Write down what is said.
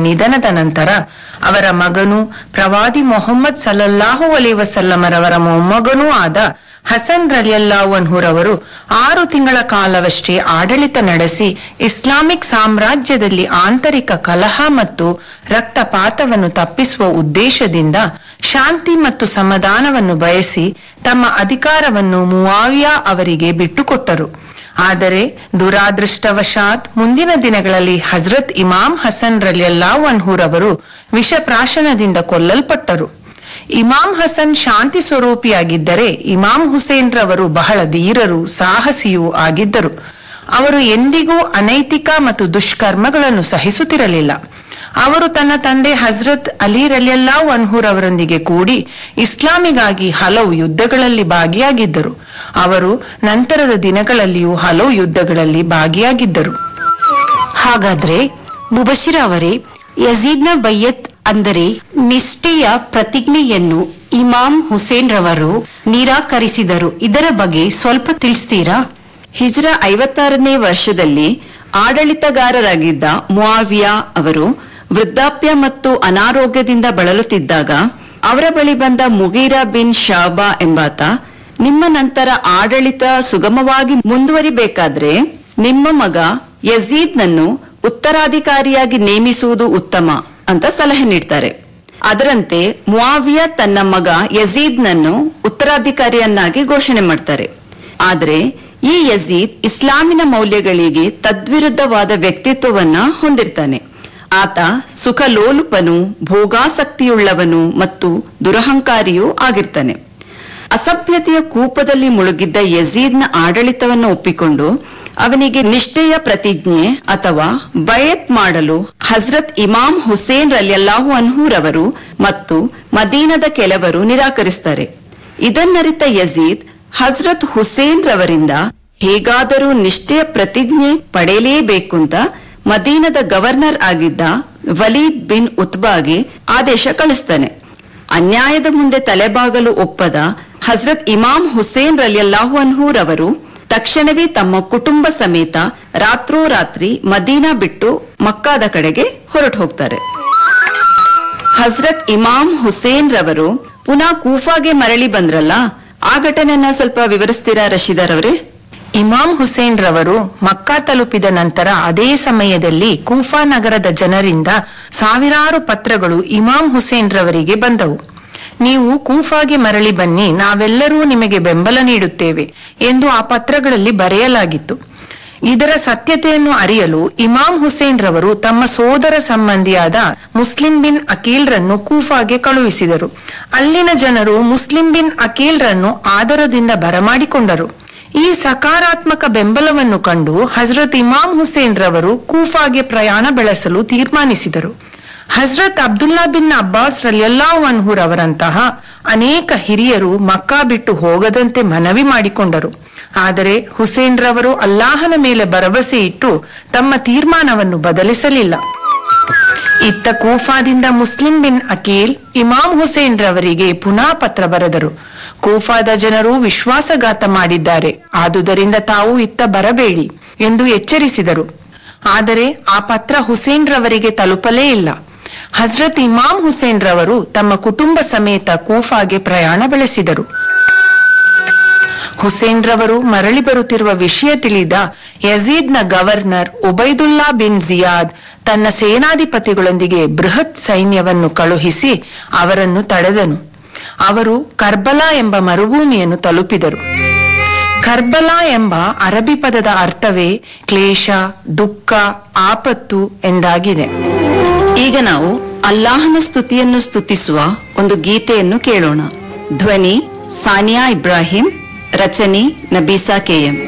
ನಿಧನದ ನಂತರ ಅವರ ಮಗನು ಪ್ರವಾದಿ ಮೊಹಮ್ಮದ್ ಸಲ್ಲಲ್ಲಾಹು ಅಲೈ ವಸಲ್ಲಮರವರ ಮೊಮ್ಮಗನೂ ಆದ ಹಸನ್ ರಲಿಯಲ್ಲಾವನ್ಹುರವರು ಆರು ತಿಂಗಳ ಕಾಲವಷ್ಟೇ ಆಡಳಿತ ನಡೆಸಿ ಇಸ್ಲಾಮಿಕ್ ಸಾಮ್ರಾಜ್ಯದಲ್ಲಿ ಆಂತರಿಕ ಕಲಹ ಮತ್ತು ರಕ್ತಪಾತವನ್ನು ತಪ್ಪಿಸುವ ಉದ್ದೇಶದಿಂದ ಶಾಂತಿ ಮತ್ತು ಸಮಾಧಾನವನ್ನು ಬಯಸಿ ತಮ್ಮ ಅಧಿಕಾರವನ್ನು ಮುವಾವಿಯಾ ಅವರಿಗೆ ಬಿಟ್ಟುಕೊಟ್ಟರು ಆದರೆ ದುರಾದೃಷ್ಟವಶಾತ್ ಮುಂದಿನ ದಿನಗಳಲ್ಲಿ ಹಜರತ್ ಇಮಾಮ್ ಹಸನ್ ರಲಿಯಲ್ಲಾವನ್ಹುರವರು ವಿಷಪ್ರಾಶನದಿಂದ ಕೊಲ್ಲಲ್ಪಟ್ಟರು ಇಮಾಮ್ ಹಸನ್ ಶಾಂತಿ ಸ್ವರೂಪಿಯಾಗಿದ್ದರೆ ಇಮಾಮ್ ಹುಸೇನ್ ರವರು ಬಹಳ ಧೀರರು ಸಾಹಸಿಯೂ ಆಗಿದ್ದರು ಅವರು ಎಂದಿಗೂ ಅನೈತಿಕ ಮತ್ತು ದುಷ್ಕರ್ಮಗಳನ್ನು ಸಹಿಸುತ್ತಿರಲಿಲ್ಲ ಅವರು ತನ್ನ ತಂದೆ ಹಜ್ರತ್ ಅಲಿ ರಲಿಯಲ್ಲಾ ಅನ್ಹುರ್ ಅವರೊಂದಿಗೆ ಕೂಡಿ ಇಸ್ಲಾಮಿಗಾಗಿ ಹಲವು ಯುದ್ಧಗಳಲ್ಲಿ ಭಾಗಿಯಾಗಿದ್ದರು ಅವರು ನಂತರದ ದಿನಗಳಲ್ಲಿಯೂ ಹಲವು ಯುದ್ಧಗಳಲ್ಲಿ ಭಾಗಿಯಾಗಿದ್ದರು ಹಾಗಾದ್ರೆ ಮುಬಶಿರ್ ಅವರೇ ಯಜೀದ್ನ ಬಯ್ಯತ್ ಅಂದರೆ ನಿಷ್ಠೆಯ ಪ್ರತಿಜ್ಞೆಯನ್ನು ಇಮಾಮ್ ಹುಸೇನ್ ರವರು ನಿರಾಕರಿಸಿದರು ಇದರ ಬಗ್ಗೆ ಸ್ವಲ್ಪ ತಿಳಿಸ್ತೀರಾ ಹಿಜ್ರ ಐವತ್ತಾರನೇ ವರ್ಷದಲ್ಲಿ ಆಡಳಿತಗಾರರಾಗಿದ್ದ ಮುಆವಿಯಾ ಅವರು ವೃದ್ಧಾಪ್ಯ ಮತ್ತು ಅನಾರೋಗ್ಯದಿಂದ ಬಳಲುತ್ತಿದ್ದಾಗ ಅವರ ಬಳಿ ಬಂದ ಮುಗೀರಾ ಬಿನ್ ಶಾಬಾ ಎಂಬಾತ ನಿಮ್ಮ ನಂತರ ಆಡಳಿತ ಸುಗಮವಾಗಿ ಮುಂದುವರಿಬೇಕಾದ್ರೆ ನಿಮ್ಮ ಮಗ ಯಜೀದ್ನನ್ನು ಉತ್ತರಾಧಿಕಾರಿಯಾಗಿ ನೇಮಿಸುವುದು ಉತ್ತಮ ಅಂತ ಸಲಹೆ ನೀಡ್ತಾರೆ ಅದರಂತೆ ಮುಆವಿಯಾ ತನ್ನ ಮಗ ಯಜೀದ್ನನ್ನು ಉತ್ತರಾಧಿಕಾರಿಯನ್ನಾಗಿ ಘೋಷಣೆ ಮಾಡ್ತಾರೆ ಆದ್ರೆ ಈ ಯಜೀದ್ ಇಸ್ಲಾಮಿನ ಮೌಲ್ಯಗಳಿಗೆ ತದ್ವಿರುದ್ಧವಾದ ವ್ಯಕ್ತಿತ್ವವನ್ನ ಹೊಂದಿರ್ತಾನೆ ಆತ ಸುಖಲೋಲುಪನು ಭೋಗಾಸಕ್ತಿಯುಳ್ಳವನು ಮತ್ತು ದುರಹಂಕಾರಿಯೂ ಆಗಿರ್ತಾನೆ ಅಸಭ್ಯತೆಯ ಕೂಪದಲ್ಲಿ ಮುಳುಗಿದ್ದ ಯಜೀದ್ನ ಆಡಳಿತವನ್ನು ಒಪ್ಪಿಕೊಂಡು ಅವನಿಗೆ ನಿಷ್ಠೆಯ ಪ್ರತಿಜ್ಞೆ ಅಥವಾ ಬಯತ್ ಮಾಡಲು ಹಜ್ರತ್ ಇಮಾಮ್ ಹುಸೇನ್ ರಲ್ಯಲ್ಲಾಹು ಅನ್ಹೂರವರು ಮತ್ತು ಮದೀನದ ಕೆಲವರು ನಿರಾಕರಿಸ್ತಾರೆ ಇದನ್ನರಿತ ಯಜೀದ್ ಹಜ್ರತ್ ಹುಸೇನ್ ರವರಿಂದ ಹೇಗಾದರೂ ನಿಷ್ಠೆಯ ಪ್ರತಿಜ್ಞೆ ಪಡೆಯಲೇಬೇಕು ಅಂತ ಮದೀನದ ಗವರ್ನರ್ ಆಗಿದ್ದ ವಲೀದ್ ಬಿನ್ ಉತ್ಬಾಗೆ ಆದೇಶ ಕಳಿಸ್ತಾನೆ ಅನ್ಯಾಯದ ಮುಂದೆ ತಲೆಬಾಗಲು ಒಪ್ಪದ ಹಜ್ರತ್ ಇಮಾಮ್ ಹುಸೇನ್ ರಲಿಯಲ್ಲಾಹು ಅನ್ಹೂರ್ ಅವರು ತಕ್ಷಣವೇ ತಮ್ಮ ಕುಟುಂಬ ಸಮೇತ ರಾತ್ರೋರಾತ್ರಿ ಮದೀನಾ ಬಿಟ್ಟು ಮಕ್ಕಾದ ಕಡೆಗೆ ಹೊರಟು ಹೋಗ್ತಾರೆ ಹಜ್ರತ್ ಇಮಾಮ್ ಹುಸೇನ್ ರವರು ಪುನಃ ಕೂಫಾಗೆ ಮರಳಿ ಬಂದ್ರಲ್ಲ ಆ ಘಟನೆಯನ್ನ ಸ್ವಲ್ಪ ವಿವರಿಸ್ತೀರಾ ರಶೀದರ್ ಅವರೇ ಇಮಾಮ್ ಹುಸೇನ್ ರವರು ಮಕ್ಕಾ ತಲುಪಿದ ನಂತರ ಅದೇ ಸಮಯದಲ್ಲಿ ಕೂಫಾ ನಗರದ ಜನರಿಂದ ಸಾವಿರಾರು ಪತ್ರಗಳು ಇಮಾಮ್ ಹುಸೇನ್ ರವರಿಗೆ ಬಂದವು ನೀವು ಕೂಫಾಗೆ ಮರಳಿ ಬನ್ನಿ ನಾವೆಲ್ಲರೂ ನಿಮಗೆ ಬೆಂಬಲ ನೀಡುತ್ತೇವೆ ಎಂದು ಆ ಪತ್ರಗಳಲ್ಲಿ ಬರೆಯಲಾಗಿತ್ತು ಇದರ ಸತ್ಯತೆಯನ್ನು ಅರಿಯಲು ಇಮಾಮ್ ಹುಸೇನ್ ರವರು ತಮ್ಮ ಸೋದರ ಸಂಬಂಧಿಯಾದ ಮುಸ್ಲಿಂ ಬಿನ್ ಅಕೀಲ್ರನ್ನು ಕೂಫಾಗೆ ಕಳುಹಿಸಿದರು ಅಲ್ಲಿನ ಜನರು ಮುಸ್ಲಿಂ ಬಿನ್ ಅಕೀಲ್ರನ್ನು ಆದರದಿಂದ ಬರಮಾಡಿಕೊಂಡರು ಈ ಸಕಾರಾತ್ಮಕ ಬೆಂಬಲವನ್ನು ಕಂಡು ಹಜರತ್ ಇಮಾಮ್ ಹುಸೇನ್ ರವರು ಕೂಫಾಗೆ ಪ್ರಯಾಣ ಬೆಳೆಸಲು ತೀರ್ಮಾನಿಸಿದರು ಹಜರತ್ ಅಬ್ದುಲ್ಲಾ ಬಿನ್ ಅಬ್ಬಾಸ್ ರಲಿಯಲ್ಲಾಹು ಅವರಂತಹ ಅನೇಕ ಹಿರಿಯರು ಮಕ್ಕಾ ಬಿಟ್ಟು ಹೋಗದಂತೆ ಮನವಿ ಮಾಡಿಕೊಂಡರು ಆದರೆ ಹುಸೇನ್ ರವರು ಅಲ್ಲಾಹನ ಮೇಲೆ ಭರವಸೆ ಇಟ್ಟು ತಮ್ಮ ತೀರ್ಮಾನವನ್ನು ಬದಲಿಸಲಿಲ್ಲ ಇತ್ತ ಕೂಫಾದಿಂದ Muslim bin Aqeel Imam Hussain ರವರಿಗೆ ಪುನಃ ಪತ್ರ ಬರೆದರು ಕೂಫಾದ ಜನರು ವಿಶ್ವಾಸಘಾತ ಮಾಡಿದ್ದಾರೆ ಆದುದರಿಂದ ತಾವು ಇತ್ತ ಬರಬೇಡಿ ಎಂದು ಎಚ್ಚರಿಸಿದರು ಆದರೆ ಆ ಪತ್ರ ಹುಸೇನ್ ರವರಿಗೆ ತಲುಪಲೇ ಇಲ್ಲ ಹಜ್ರತ್ ಇಮಾಮ್ ಹುಸೇನ್ ರವರು ತಮ್ಮ ಕುಟುಂಬ ಸಮೇತ ಕೂಫಾಗೆ ಪ್ರಯಾಣ ಬೆಳೆಸಿದರು ಹುಸೇನ್ ರವರು ಮರಳಿ ಬರುತ್ತಿರುವ ವಿಷಯ ತಿಳಿದ ಯಜೀದ್ನ ಗವರ್ನರ್ ಉಬೈದುಲ್ಲಾ ಬಿನ್ ಜಿಯಾದ್ ತನ್ನ ಸೇನಾಧಿಪತಿಗಳೊಂದಿಗೆ ಬೃಹತ್ ಸೈನ್ಯವನ್ನು ಕಳುಹಿಸಿ ಅವರನ್ನು ತಡೆದನು ಅವರು ಕರ್ಬಲಾ ಎಂಬ ಮರುಭೂಮಿಯನ್ನು ತಲುಪಿದರು ಕರ್ಬಲಾ ಎಂಬ ಅರಬಿ ಪದದ ಅರ್ಥವೇ ಕ್ಲೇಶ ದುಃಖ ಆಪತ್ತು ಎಂದಾಗಿದೆ ಈಗ ನಾವು ಅಲ್ಲಾಹನ ಸ್ತುತಿಯನ್ನು ಸ್ತುತಿಸುವ ಒಂದು ಗೀತೆಯನ್ನು ಕೇಳೋಣ ಧ್ವನಿ ಸಾನಿಯಾ ಇಬ್ರಾಹಿಂ ರಚನೆ ನಬೀಸಾ ಕೆಎಂ